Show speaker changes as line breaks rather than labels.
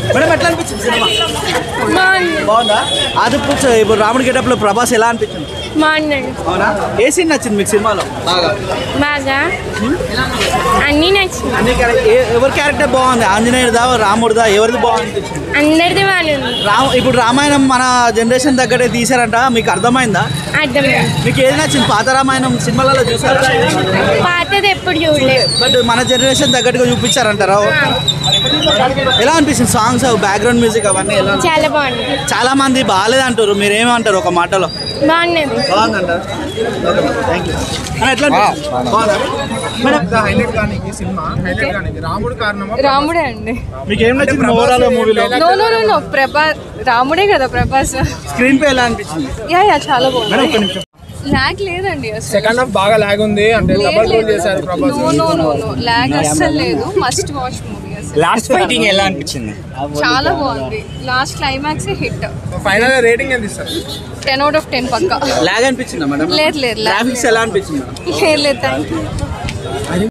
Madam ఎట్లా అనిపించింది cinema
బాగుంది
బాగుందా ఆదిపు ఇప్పుడు రాముడి గెటప్లో ప్రభాస్ ఎలా అనిపించింది
బాగున్నాడు
అవునా ఏ సీన్ నచ్చింది మీకు సినిమాలో బాగా
బాగా అన్నీ నచ్చింది
అన్ని క్యారెక్టర్ ఏ- ఎవరి క్యారెక్టర్ బాగుంది ఆంజనేయుడిదా రాముడిదా ఎవరిది బాగుంది అనిపించింది
అందరిది బాగానే ఉంది
రామ ఇప్పుడు రామాయణం మన జనరేషన్ తగ్గట్టే తీసారంట మీకు అర్థమైందా
అర్థమైంది
మీకు ఏది నచ్చింది పాత రామాయణం సినిమాలలో చూసారా
పాతది ఎప్పుడు చూడలేదు
బట్ మన జనరేషన్ తగ్గట్టుగా చూపించారంటారా ఎలా అనిపిస్తుంది సాంగ్స్ బ్యాక్గ్రౌండ్ మ్యూజిక్ అవన్నీ ఎలా అనిపిస్తుంది?
చాలా బాగుంది
చాలా మంది బాగాలేదంటారు మీరు ఏమంటారు ఒక మాటలో
బాగున్నది
బాగుందంటారు థ్యాంక్ యూ ఎట్లా అనిపిస్తుంది? బాగుందా మేడం
హైలైట్ కానీ ఈ సినిమా హైలైట్ కానీ రాముడు కారణమా
రాముడే అండి
మీకు ఏం నచ్చింది ఓవరాల్ మూవీలో
no no no no Prabhas రాముడే కదా ప్రభాస్
స్క్రీన్ పే ఎలా అనిపించింది
యా యా చాలా
మేడం ఒక్క
బాగుంది
నిమిషం
లాగ్ లేదండి అసలు
సెకండ్ హాఫ్ బాగా లాగ్ ఉంది అంటే డబల్ గోల్ చేశారు Prabhas
no no no no lag అస్సలు లేదు మస్ట్ వాచ్ మూవీ అసలు
లాస్ట్ ఫైటింగ్ ఎలా అనిపించింది
చాలా బాగుంది last climax hit
final rating ఎంత ఇస్తారు
టెన్ అవుట్ ఆఫ్ టెన్ పక్కా
లాగ్ అనిపించిందా మేడం
లేదు లేదు lag
గ్రాఫిక్స్ ఎలా అనిపించింది మేడం
లేదు లేదు థ్యాంక్ యూ